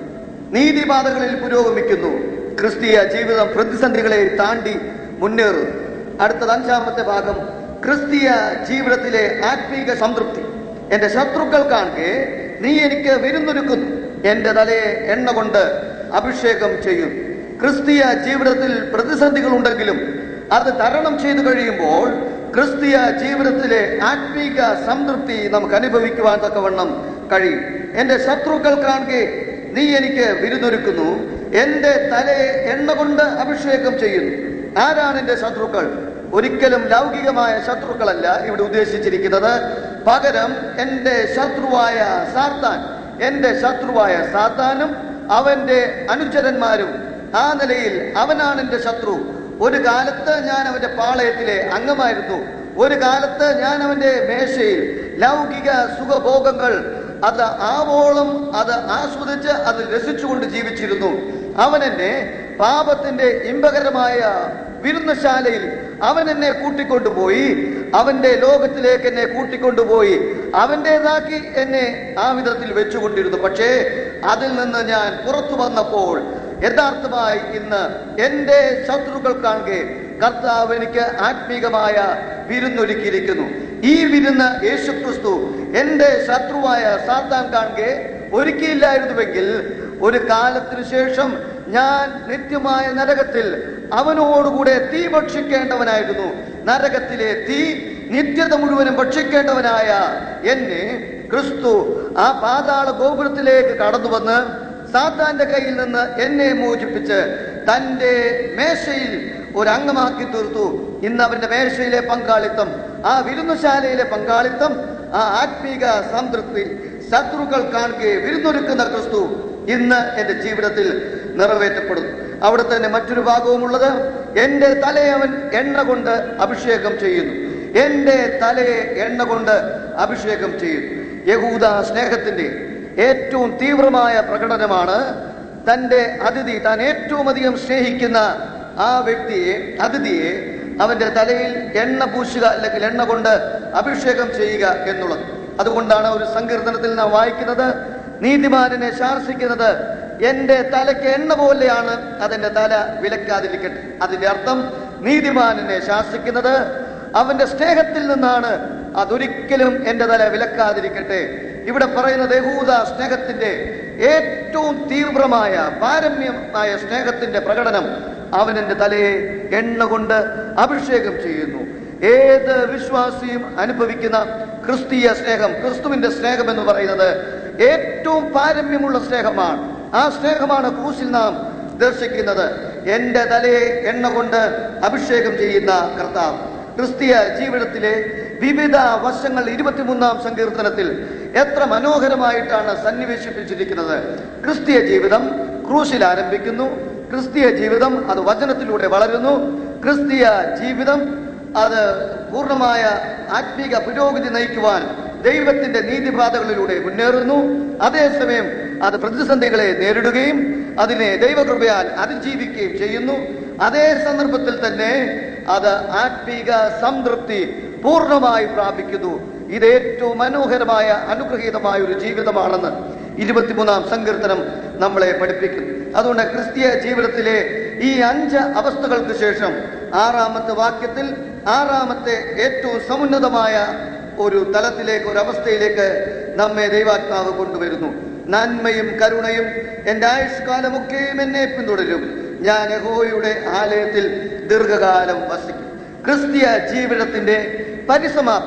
നീതിപാതകളിൽ പുരോഗമിക്കുന്നു ക്രിസ്തീയ ജീവിതം പ്രതിസന്ധികളെ താണ്ടി മുന്നേറുന്നു അടുത്തത് അഞ്ചാമത്തെ ഭാഗം ക്രിസ്തീയ ജീവിതത്തിലെ ആത്മീക സംതൃപ്തി എന്റെ ശത്രുക്കൾ കാണുകെ നീ എനിക്ക് വിരുന്നൊരുക്കുന്നു എന്റെ തലയെ എണ്ണ കൊണ്ട് അഭിഷേകം ചെയ്യും ക്രിസ്തീയ ജീവിതത്തിൽ പ്രതിസന്ധികൾ ഉണ്ടെങ്കിലും അത് തരണം ചെയ്തു കഴിയുമ്പോൾ ക്രിസ്തീയ ജീവിതത്തിലെ ആത്മീക സംതൃപ്തി നമുക്ക് അനുഭവിക്കുവാൻ തക്കവണ്ണം കഴിയും എന്റെ ശത്രുക്കൾ കാണുകെ നീ എനിക്ക് വിരുന്നൊരുക്കുന്നു എന്റെ തലയെ എണ്ണ കൊണ്ട് അഭിഷേകം ചെയ്യുന്നു ആരാണ് എന്റെ ശത്രുക്കൾ ഒരിക്കലും ലൗകികമായ ശത്രുക്കളല്ല ഇവിടെ ഉദ്ദേശിച്ചിരിക്കുന്നത് പകരം എന്റെ ശത്രുവായ സാത്താൻ എന്റെ ശത്രുവായ സാത്താനും അവന്റെ അനുചരന്മാരും ആ നിലയിൽ അവനാണ് എന്റെ ശത്രു ഒരു കാലത്ത് ഞാൻ അവന്റെ പാളയത്തിലെ അംഗമായിരുന്നു ഒരു കാലത്ത് ഞാൻ അവന്റെ മേശയിൽ ലൗകിക സുഖഭോഗങ്ങൾ അത് ആവോളം അത് ആസ്വദിച്ച് അത് രസിച്ചുകൊണ്ട് ജീവിച്ചിരുന്നു അവൻ എന്നെ പാപത്തിന്റെ ഇമ്പകരമായ വിരുന്നശാലയിൽ അവൻ എന്നെ കൂട്ടിക്കൊണ്ടുപോയി അവന്റെ ലോകത്തിലേക്ക് എന്നെ കൂട്ടിക്കൊണ്ടുപോയി അവൻ്റെതാക്കി എന്നെ ആ വിധത്തിൽ വെച്ചുകൊണ്ടിരുന്നു പക്ഷേ അതിൽ നിന്ന് ഞാൻ പുറത്തു വന്നപ്പോൾ യഥാർത്ഥമായി ഇന്ന് എന്റെ ശത്രുക്കൾ കാണുകെ കർത്താവ് എനിക്ക് ആത്മീകമായ വിരുന്നൊരുക്കിയിരിക്കുന്നു ഈ വിരുന്ന് യേശുക്രിസ്തു എന്റെ ശത്രുവായ സാത്താൻ കാണുകെ ഒരുക്കിയില്ലായിരുന്നുവെങ്കിൽ ഒരു കാലത്തിനു ശേഷം ഞാൻ നിത്യമായ നരകത്തിൽ അവനോടുകൂടെ തീ ഭക്ഷിക്കേണ്ടവനായിരുന്നു നരകത്തിലെ തീ നിത്യത മുഴുവനും ഭക്ഷിക്കേണ്ടവനായ എന്നെ ക്രിസ്തു ആ പാതാള ഗോപുരത്തിലേക്ക് കടന്നു വന്ന് സാത്താന്റെ കയ്യിൽ നിന്ന് എന്നെ മോചിപ്പിച്ച് തന്റെ മേശയിൽ ഒരു അംഗമാക്കി തീർത്തു ഇന്ന് അവന്റെ മേശയിലെ പങ്കാളിത്തം ആ വിരുന്നുശാലയിലെ പങ്കാളിത്തം ആ ആത്മീക സംതൃപ്തി ശത്രുക്കൾ കാണുകയെ വിരുന്നൊരുക്കുന്ന ക്രിസ്തു ഇന്ന് എന്റെ ജീവിതത്തിൽ നിറവേറ്റപ്പെടുന്നു അവിടെ തന്നെ മറ്റൊരു ഭാഗവുമുള്ളത് എന്റെ തലയെ അവൻ എണ്ണ കൊണ്ട് അഭിഷേകം ചെയ്യുന്നു എന്റെ തലയെ എണ്ണ കൊണ്ട് അഭിഷേകം ചെയ്യുന്നു യഹൂദ സ്നേഹത്തിന്റെ ഏറ്റവും തീവ്രമായ പ്രകടനമാണ് തന്റെ അതിഥി താൻ ഏറ്റവും അധികം സ്നേഹിക്കുന്ന ആ വ്യക്തിയെ അതിഥിയെ അവന്റെ തലയിൽ എണ്ണ പൂശുക അല്ലെങ്കിൽ എണ്ണ കൊണ്ട് അഭിഷേകം ചെയ്യുക എന്നുള്ളത് അതുകൊണ്ടാണ് ഒരു സങ്കീർത്തനത്തിൽ നാം വായിക്കുന്നത് നീതിമാനെ ശാസിക്കുന്നത് എന്റെ തലയ്ക്ക് എണ്ണ പോലെയാണ് അതെന്റെ തല വിലക്കാതിരിക്കട്ടെ അതിന്റെ അർത്ഥം നീതിമാനെ ശാസിക്കുന്നത് അവന്റെ സ്നേഹത്തിൽ നിന്നാണ് അതൊരിക്കലും എന്റെ തല വിലക്കാതിരിക്കട്ടെ ഇവിടെ പറയുന്നത് യഹൂദ സ്നേഹത്തിന്റെ ഏറ്റവും തീവ്രമായ പാരമ്യമായ സ്നേഹത്തിന്റെ പ്രകടനം അവൻ എന്റെ തലയെ എണ്ണ കൊണ്ട് അഭിഷേകം ചെയ്യുന്നു ഏത് വിശ്വാസിയും അനുഭവിക്കുന്ന ക്രിസ്തീയ സ്നേഹം ക്രിസ്തുവിന്റെ സ്നേഹം എന്ന് പറയുന്നത് ഏറ്റവും പാരമ്യമുള്ള സ്നേഹമാണ് ആ സ്നേഹമാണ് ക്രൂശിൽ നാം ദർശിക്കുന്നത് എന്റെ തലയെ എണ്ണ കൊണ്ട് അഭിഷേകം ചെയ്യുന്ന കർത്താവ് ക്രിസ്തീയ ജീവിതത്തിലെ വിവിധ വശങ്ങൾ ഇരുപത്തിമൂന്നാം സങ്കീർത്തനത്തിൽ എത്ര മനോഹരമായിട്ടാണ് സന്നിവേശിപ്പിച്ചിരിക്കുന്നത് ക്രിസ്തീയ ജീവിതം ക്രൂശിൽ ആരംഭിക്കുന്നു ക്രിസ്തീയ ജീവിതം അത് വചനത്തിലൂടെ വളരുന്നു ക്രിസ്തീയ ജീവിതം അത് പൂർണ്ണമായ ആത്മീക പുരോഗതി നയിക്കുവാൻ ദൈവത്തിന്റെ നീതിപാതകളിലൂടെ മുന്നേറുന്നു അതേസമയം അത് പ്രതിസന്ധികളെ നേരിടുകയും അതിനെ ദൈവകൃപയാൽ അതിജീവിക്കുകയും ചെയ്യുന്നു അതേ സന്ദർഭത്തിൽ തന്നെ അത് ആത്മീക സംതൃപ്തി പൂർണ്ണമായി പ്രാപിക്കുന്നു ഇത് ഏറ്റവും മനോഹരമായ അനുഗ്രഹീതമായ ഒരു ജീവിതമാണെന്ന് ഇരുപത്തിമൂന്നാം സങ്കീർത്തനം നമ്മളെ പഠിപ്പിക്കുന്നു അതുകൊണ്ട് ക്രിസ്തീയ ജീവിതത്തിലെ ഈ അഞ്ച് അവസ്ഥകൾക്ക് ശേഷം ആറാമത്തെ വാക്യത്തിൽ ആറാമത്തെ ഏറ്റവും സമുന്നതമായ ഒരു തലത്തിലേക്ക് ഒരു അവസ്ഥയിലേക്ക് നമ്മെ ദൈവാത്മാവ് കൊണ്ടുവരുന്നു നന്മയും കരുണയും എൻ്റെ ആയുഷ്കാലമൊക്കെയും എന്നെ പിന്തുടരും ഞാൻ യഹോയുടെ ആലയത്തിൽ ദീർഘകാലം വസിക്കും ക്രിസ്തീയ ജീവിതത്തിന്റെ പരിസമാപ്തി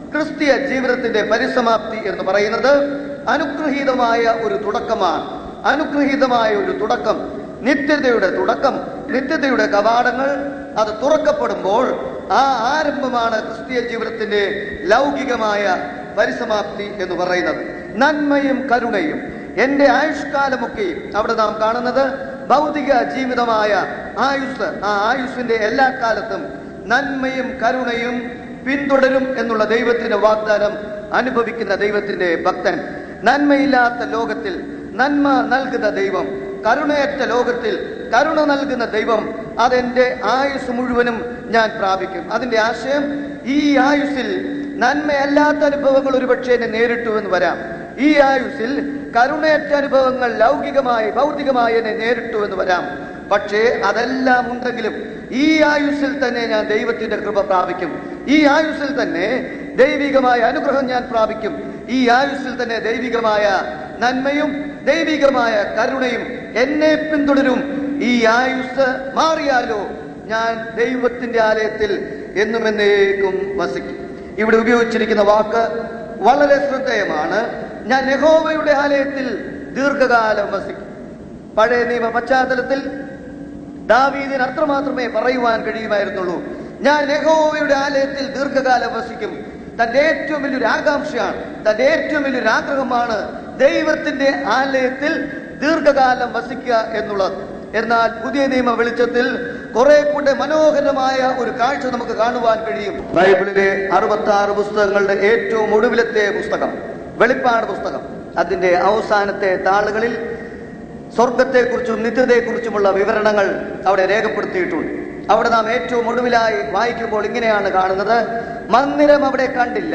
ക്രിസ്തീയ ജീവിതത്തിന്റെ പരിസമാപ്തി എന്ന് പറയുന്നത് അനുഗ്രഹീതമായ ഒരു തുടക്കമാണ് അനുഗ്രഹീതമായ ഒരു തുടക്കം നിത്യതയുടെ തുടക്കം നിത്യതയുടെ കവാടങ്ങൾ അത് തുറക്കപ്പെടുമ്പോൾ ആ ആരംഭമാണ് ക്രിസ്തീയ ജീവിതത്തിന്റെ ലൗകികമായ പരിസമാപ്തി എന്ന് പറയുന്നത് നന്മയും കരുണയും എന്റെ ആയുഷ്കാലമൊക്കെയും അവിടെ നാം കാണുന്നത് ഭൗതിക ജീവിതമായ ആയുസ് ആ ആയുസിന്റെ എല്ലാ കാലത്തും നന്മയും കരുണയും പിന്തുടരും എന്നുള്ള ദൈവത്തിന്റെ വാഗ്ദാനം അനുഭവിക്കുന്ന ദൈവത്തിന്റെ ഭക്തൻ നന്മയില്ലാത്ത ലോകത്തിൽ നന്മ നൽകുന്ന ദൈവം കരുണയറ്റ ലോകത്തിൽ കരുണ നൽകുന്ന ദൈവം അതെന്റെ ആയുസ് മുഴുവനും ഞാൻ പ്രാപിക്കും അതിന്റെ ആശയം ഈ ആയുസിൽ നന്മയല്ലാത്ത അനുഭവങ്ങൾ ഒരുപക്ഷെ എന്നെ നേരിട്ടു എന്ന് വരാം ഈ ആയുസിൽ കരുണയറ്റ അനുഭവങ്ങൾ ലൗകികമായി ഭൗതികമായി എന്നെ നേരിട്ടു എന്ന് വരാം പക്ഷേ അതെല്ലാം ഉണ്ടെങ്കിലും ഈ ആയുസ്സിൽ തന്നെ ഞാൻ ദൈവത്തിന്റെ കൃപ പ്രാപിക്കും ഈ ആയുസ്സിൽ തന്നെ ദൈവികമായ അനുഗ്രഹം ഞാൻ പ്രാപിക്കും ഈ ആയുസ്സിൽ തന്നെ ദൈവികമായ നന്മയും ദൈവികമായ കരുണയും എന്നെ പിന്തുടരും ഈ ആയുസ് മാറിയാലോ ഞാൻ ദൈവത്തിന്റെ ആലയത്തിൽ എന്നും എന്നേക്കും വസിക്കും ഇവിടെ ഉപയോഗിച്ചിരിക്കുന്ന വാക്ക് വളരെ ശ്രദ്ധേയമാണ് ഞാൻ യഹോവയുടെ ആലയത്തിൽ ദീർഘകാലം വസിക്കും പഴയ നിയമ പശ്ചാത്തലത്തിൽ ദാവീദിന് അത്രമാത്രമേ പറയുവാൻ കഴിയുമായിരുന്നുള്ളൂ ഞാൻ യഹോവയുടെ ആലയത്തിൽ ദീർഘകാലം വസിക്കും തന്റെ ഏറ്റവും വലിയൊരു ആകാംക്ഷയാണ് തന്റെ ഏറ്റവും വലിയൊരു ആഗ്രഹമാണ് ദൈവത്തിന്റെ ആലയത്തിൽ ദീർഘകാലം വസിക്കുക എന്നുള്ളത് എന്നാൽ പുതിയ നിയമ വെളിച്ചത്തിൽ കുറെ കൂടെ മനോഹരമായ ഒരു കാഴ്ച നമുക്ക് കാണുവാൻ കഴിയും ബൈബിളിലെ അറുപത്തി ആറ് പുസ്തകങ്ങളുടെ ഏറ്റവും ഒടുവിലത്തെ പുസ്തകം വെളിപ്പാട് പുസ്തകം അതിന്റെ അവസാനത്തെ താളുകളിൽ സ്വർഗത്തെക്കുറിച്ചും നിത്യതയെക്കുറിച്ചുമുള്ള വിവരണങ്ങൾ അവിടെ രേഖപ്പെടുത്തിയിട്ടുണ്ട് അവിടെ നാം ഏറ്റവും ഒടുവിലായി വായിക്കുമ്പോൾ ഇങ്ങനെയാണ് കാണുന്നത് മന്ദിരം അവിടെ കണ്ടില്ല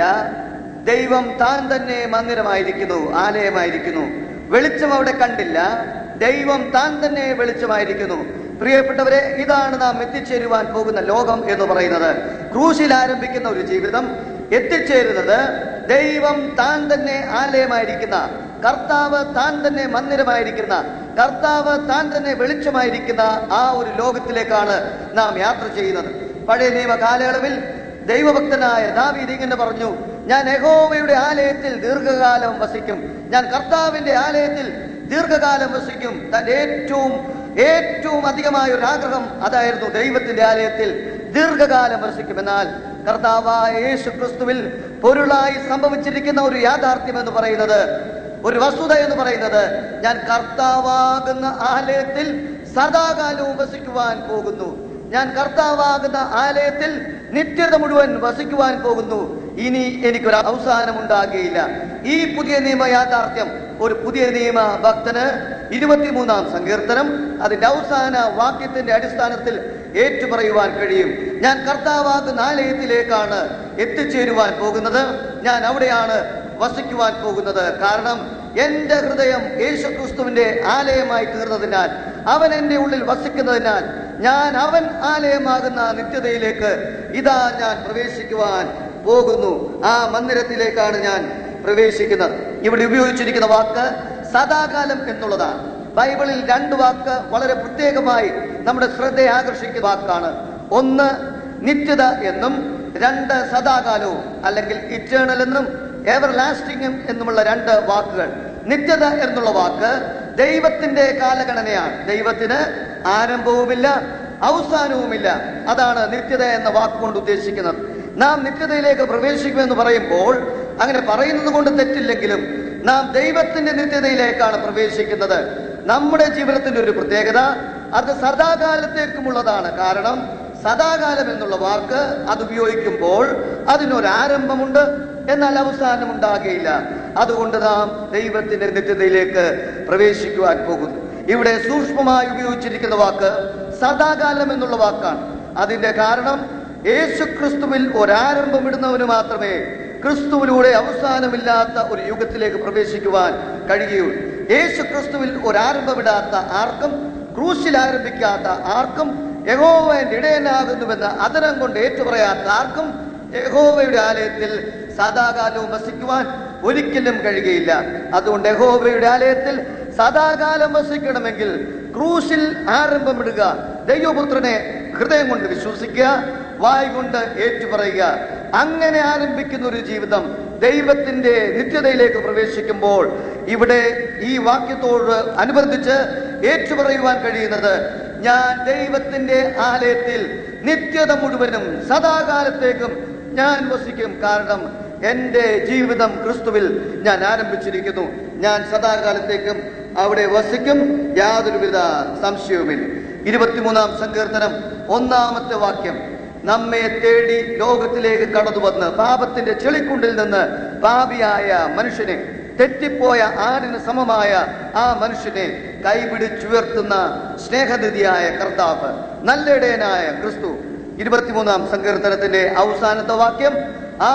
ദൈവം താൻ തന്നെ മന്ദിരമായിരിക്കുന്നു ആലയമായിരിക്കുന്നു വെളിച്ചം അവിടെ കണ്ടില്ല ദൈവം താൻ തന്നെ വെളിച്ചമായിരിക്കുന്നു പ്രിയപ്പെട്ടവരെ ഇതാണ് നാം എത്തിച്ചേരുവാൻ പോകുന്ന ലോകം എന്ന് പറയുന്നത് ക്രൂശിൽ ആരംഭിക്കുന്ന ഒരു ജീവിതം എത്തിച്ചേരുന്നത് ദൈവം താൻ തന്നെ ആലയമായിരിക്കുന്ന കർത്താവ് താൻ തന്നെ മന്ദിരമായിരിക്കുന്ന കർത്താവ് താൻ തന്നെ വെളിച്ചമായിരിക്കുന്ന ആ ഒരു ലോകത്തിലേക്കാണ് നാം യാത്ര ചെയ്യുന്നത് പഴയ നിയമ കാലയളവിൽ ദൈവഭക്തനായ ദാവീദ് ഇങ്ങനെ പറഞ്ഞു ഞാൻ യഹോവയുടെ ആലയത്തിൽ ദീർഘകാലം വസിക്കും ഞാൻ കർത്താവിന്റെ ആലയത്തിൽ ദീർഘകാലം വസിക്കും തന്റെ ഏറ്റവും ഏറ്റവും അധികമായ ഒരു ആഗ്രഹം അതായിരുന്നു ദൈവത്തിന്റെ ആലയത്തിൽ ദീർഘകാലം വസിക്കും എന്നാൽ കർത്താവായ യേശു ക്രിസ്തുവിൽ പൊരുളായി സംഭവിച്ചിരിക്കുന്ന ഒരു യാഥാർത്ഥ്യം എന്ന് പറയുന്നത് ഒരു വസ്തുത എന്ന് പറയുന്നത് ഞാൻ കർത്താവാകുന്ന ആലയത്തിൽ സദാകാലവും വസിക്കുവാൻ പോകുന്നു ഞാൻ കർത്താവാകുന്ന ആലയത്തിൽ നിത്യത മുഴുവൻ വസിക്കുവാൻ പോകുന്നു ഇനി എനിക്കൊരു അവസാനം ഉണ്ടാകുകയില്ല ഈ പുതിയ നിയമ യാഥാർത്ഥ്യം ഒരു പുതിയ നിയമ ഭക്തന് ഇരുപത്തിമൂന്നാം സങ്കീർത്തനം അതിന്റെ അവസാന വാക്യത്തിന്റെ അടിസ്ഥാനത്തിൽ ഏറ്റുപറയുവാൻ കഴിയും ഞാൻ കർത്താവാകുന്ന ആലയത്തിലേക്കാണ് എത്തിച്ചേരുവാൻ പോകുന്നത് ഞാൻ അവിടെയാണ് വസിക്കുവാൻ പോകുന്നത് കാരണം എന്റെ ഹൃദയം യേശുക്രിസ്തുവിന്റെ ആലയമായി തീർന്നതിനാൽ അവൻ എന്റെ ഉള്ളിൽ വസിക്കുന്നതിനാൽ ഞാൻ അവൻ ആലയമാകുന്ന നിത്യതയിലേക്ക് ഇതാ ഞാൻ പ്രവേശിക്കുവാൻ പോകുന്നു ആ മന്ദിരത്തിലേക്കാണ് ഞാൻ പ്രവേശിക്കുന്നത് ഇവിടെ ഉപയോഗിച്ചിരിക്കുന്ന വാക്ക് സദാകാലം എന്നുള്ളതാണ് ബൈബിളിൽ രണ്ട് വാക്ക് വളരെ പ്രത്യേകമായി നമ്മുടെ ശ്രദ്ധയെ ആകർഷിക്കുന്ന വാക്കാണ് ഒന്ന് നിത്യത എന്നും രണ്ട് സദാകാലവും അല്ലെങ്കിൽ ഇറ്റേണൽ എന്നും എവർ ലാസ്റ്റിംഗും എന്നുമുള്ള രണ്ട് വാക്കുകൾ നിത്യത എന്നുള്ള വാക്ക് ദൈവത്തിന്റെ കാലഗണനയാണ് ദൈവത്തിന് ആരംഭവുമില്ല അവസാനവുമില്ല അതാണ് നിത്യത എന്ന വാക്കുകൊണ്ട് ഉദ്ദേശിക്കുന്നത് നാം നിത്യതയിലേക്ക് പ്രവേശിക്കുമെന്ന് പറയുമ്പോൾ അങ്ങനെ പറയുന്നത് കൊണ്ട് തെറ്റില്ലെങ്കിലും നാം ദൈവത്തിന്റെ നിത്യതയിലേക്കാണ് പ്രവേശിക്കുന്നത് നമ്മുടെ ജീവിതത്തിന്റെ ഒരു പ്രത്യേകത അത് സദാകാലത്തേക്കുമുള്ളതാണ് കാരണം സദാകാലം എന്നുള്ള വാക്ക് അത് ഉപയോഗിക്കുമ്പോൾ അതിനൊരു ആരംഭമുണ്ട് എന്നാൽ അവസാനം ഉണ്ടാകുകയില്ല അതുകൊണ്ട് നാം ദൈവത്തിന്റെ നിത്യതയിലേക്ക് പ്രവേശിക്കുവാൻ പോകുന്നു ഇവിടെ സൂക്ഷ്മമായി ഉപയോഗിച്ചിരിക്കുന്ന വാക്ക് സദാകാലം എന്നുള്ള വാക്കാണ് അതിന്റെ കാരണം യേശു ക്രിസ്തുവിൽ ഒരാരംഭമിടുന്നവന് മാത്രമേ ക്രിസ്തുവിലൂടെ അവസാനമില്ലാത്ത ഒരു യുഗത്തിലേക്ക് പ്രവേശിക്കുവാൻ കഴിയുകയുള്ളൂ യേശു ക്രിസ്തുവിൽ ഒരാരംഭമിടാത്ത ആർക്കും ക്രൂശിൽ ആരംഭിക്കാത്ത ആർക്കും യഹോവന്റെ ഇടയനാകുന്നുവെന്ന് അതരം കൊണ്ട് ഏറ്റുപറയാത്ത ആർക്കും യഹോവയുടെ ആലയത്തിൽ സദാകാലവും വസിക്കുവാൻ ഒരിക്കലും കഴിയുകയില്ല അതുകൊണ്ട് യഹോവയുടെ ആലയത്തിൽ സദാകാലം വസിക്കണമെങ്കിൽ ക്രൂശിൽ ആരംഭമിടുക ദൈവപുത്രനെ ഹൃദയം കൊണ്ട് വിശ്വസിക്കുക വായ്കൊണ്ട് ഏറ്റുപറയുക അങ്ങനെ ആരംഭിക്കുന്ന ഒരു ജീവിതം ദൈവത്തിന്റെ നിത്യതയിലേക്ക് പ്രവേശിക്കുമ്പോൾ ഇവിടെ ഈ വാക്യത്തോട് അനുബന്ധിച്ച് ഏറ്റുപറയുവാൻ കഴിയുന്നത് ഞാൻ ദൈവത്തിന്റെ ആലയത്തിൽ നിത്യത മുഴുവനും സദാകാലത്തേക്കും ഞാൻ വസിക്കും കാരണം എന്റെ ജീവിതം ക്രിസ്തുവിൽ ഞാൻ ആരംഭിച്ചിരിക്കുന്നു ഞാൻ സദാകാലത്തേക്കും അവിടെ വസിക്കും യാതൊരുവിധ സംശയവുമില്ല ഇരുപത്തിമൂന്നാം സങ്കീർത്തനം ഒന്നാമത്തെ വാക്യം നമ്മെ തേടി ലോകത്തിലേക്ക് കടന്നു വന്ന് പാപത്തിന്റെ ചെളിക്കുണ്ടിൽ നിന്ന് പാപിയായ മനുഷ്യനെ തെറ്റിപ്പോയ ആടിന് സമമായ ആ മനുഷ്യനെ കൈപിടിച്ചുയർത്തുന്ന സ്നേഹനിധിയായ കർത്താവ് നല്ല ഇടയനായ ക്രിസ്തു ഇരുപത്തിമൂന്നാം സങ്കീർത്തനത്തിന്റെ അവസാനത്തെ വാക്യം ആ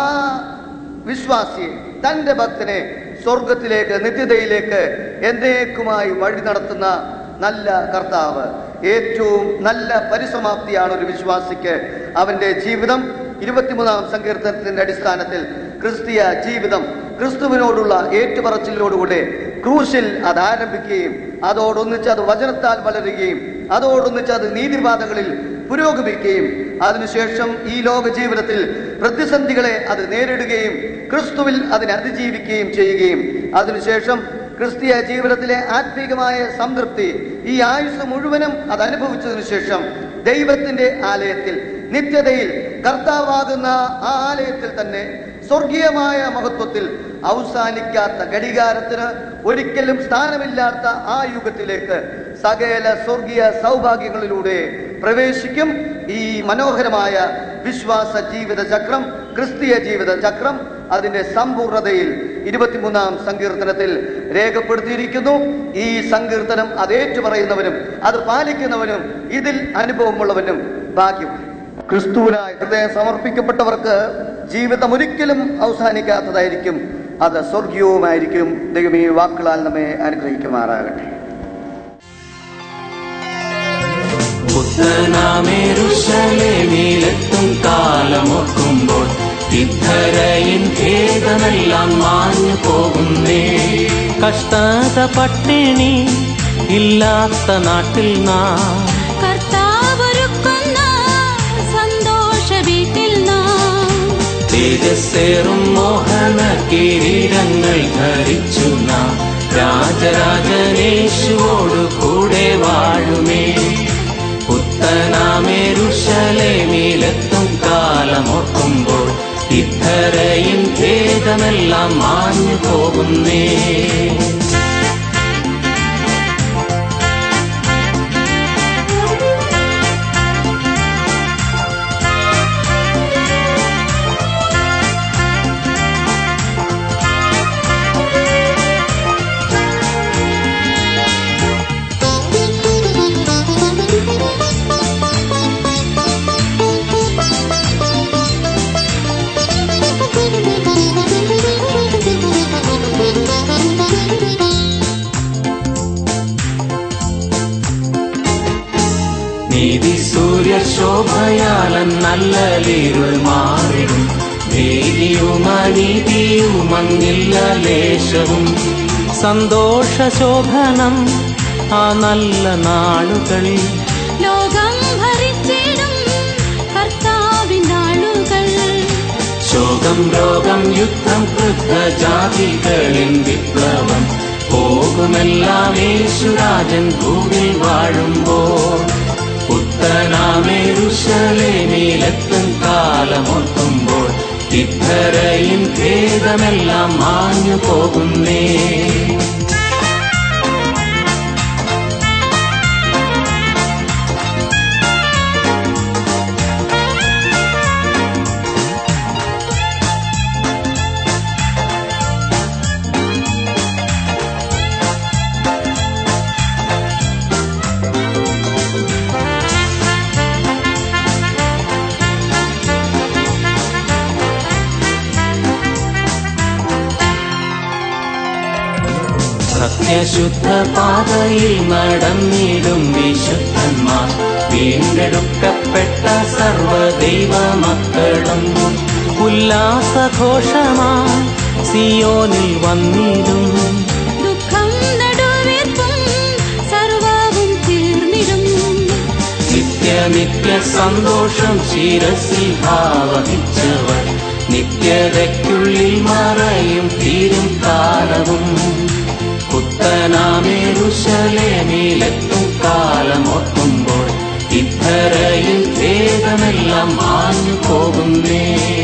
വിശ്വാസിയെ തന്റെ ഭക്തനെ സ്വർഗത്തിലേക്ക് നിത്യതയിലേക്ക് എന്നേക്കുമായി വഴി നടത്തുന്ന നല്ല കർത്താവ് ഏറ്റവും നല്ല പരിസമാപ്തിയാണ് ഒരു വിശ്വാസിക്ക് അവന്റെ ജീവിതം ഇരുപത്തിമൂന്നാം സങ്കീർത്തനത്തിന്റെ അടിസ്ഥാനത്തിൽ ക്രിസ്തീയ ജീവിതം ക്രിസ്തുവിനോടുള്ള ഏറ്റുപറച്ചിലോടുകൂടെ ക്രൂശിൽ അത് ആരംഭിക്കുകയും അതോടൊന്നിച്ച് അത് വചനത്താൽ വളരുകയും അതോടൊന്നിച്ച് അത് നീതിപാതകളിൽ പുരോഗമിക്കുകയും അതിനുശേഷം ഈ ലോക ജീവിതത്തിൽ പ്രതിസന്ധികളെ അത് നേരിടുകയും ക്രിസ്തുവിൽ അതിനെ അതിജീവിക്കുകയും ചെയ്യുകയും അതിനുശേഷം ക്രിസ്തീയ ജീവിതത്തിലെ ആത്മീകമായ സംതൃപ്തി ഈ ആയുസ് മുഴുവനും അത് അനുഭവിച്ചതിനു ശേഷം ദൈവത്തിന്റെ ആലയത്തിൽ നിത്യതയിൽ കർത്താവാകുന്ന ആ ആലയത്തിൽ തന്നെ സ്വർഗീയമായ മഹത്വത്തിൽ അവസാനിക്കാത്ത ഘടികാരത്തിന് ഒരിക്കലും സ്ഥാനമില്ലാത്ത ആ യുഗത്തിലേക്ക് സകല സ്വർഗീയ സൗഭാഗ്യങ്ങളിലൂടെ പ്രവേശിക്കും ഈ മനോഹരമായ വിശ്വാസ ജീവിത ചക്രം ക്രിസ്തീയ ജീവിത ചക്രം അതിന്റെ സമ്പൂർണതയിൽ ഇരുപത്തിമൂന്നാം സങ്കീർത്തനത്തിൽ രേഖപ്പെടുത്തിയിരിക്കുന്നു ഈ സങ്കീർത്തനം അത് ഏറ്റുപറയുന്നവനും അത് പാലിക്കുന്നവനും ഇതിൽ അനുഭവമുള്ളവനും ഭാഗ്യം ക്രിസ്തുവിനായി ഹൃദയം സമർപ്പിക്കപ്പെട്ടവർക്ക് ജീവിതം ഒരിക്കലും അവസാനിക്കാത്തതായിരിക്കും അത് സ്വർഗീയവുമായിരിക്കും ദൈവം ഈ വാക്കുകളാൽ നമ്മെ അനുഗ്രഹിക്കുമാറാകട്ടെ പുത്തനാമേരുഷലേമിലെത്തും കാലമോർക്കുമ്പോൾ ഇദ്ധരയിൻ ഭേദമെല്ലാം മാഞ്ഞു പോകുന്നേ കഷ്ടത പട്ടിണി ഇല്ലാത്ത നാട്ടിൽ നാം കർത്താവൊരുക്കുന്ന സന്തോഷ വീട്ടിൽ നാം തേജസ്സേറും മോഹന കിരീടങ്ങൾ ധരിച്ചു നാം രാജരാജനേശുവോടു കൂടെ വാഴുമേ പുത്തനാമേരുഷലേമിലെത്തും കാലമോർക്കുമ്പോൾ ഇത്തരയും ഭേദമെല്ലാം മാഞ്ഞു പോകുന്നേ നീതി സൂര്യ ശോഭയാലൻ നല്ല ലീരുൾ മാറിടും ഭീതിയും അനീതിയും അങ്ങില്ല ലേശവും സന്തോഷ ശോഭനം ആ നല്ല നാളുകൾ ലോകം ഭരിച്ചിടും കർത്താവിൻ നാളുകൾ ശോകം രോഗം യുദ്ധം ക്രുദ്ധ ജാതികളിൻ വിപ്ലവം പോകുമെല്ലാം യേശുരാജൻ ഭൂമിൽ വാഴുമ്പോൾ പുത്തനാമേരുഷലേമിലെത്തും കാലമൊത്തുമ്പോൾ ഇത്തരയും ഭേദമെല്ലാം മാഞ്ഞു പോകുന്നേ സത്യശുദ്ധ പാതയിൽ നടന്നിടും വിശുദ്ധന്മാർ വീണ്ടെടുക്കപ്പെട്ട സർവദൈവ മക്കളും ഉല്ലാസഘോഷമാ സിയോനിൽ വന്നിടും ദുഃഖം നടുവീർപ്പും സർവവും തീർന്നിടും നിത്യനിത്യ നിത്യ സന്തോഷം ശിരസിൽ ഭാവഹിച്ചവർ നിത്യതയ്ക്കുള്ളിൽ മറയും തീരും കാലവും പുത്തനാമേരുശലേമിലെത്തും കാലമോർക്കുമ്പോൾ ഇത്തരയിൽ ഭേദമെല്ലാം മാഞ്ഞു പോകുന്നേ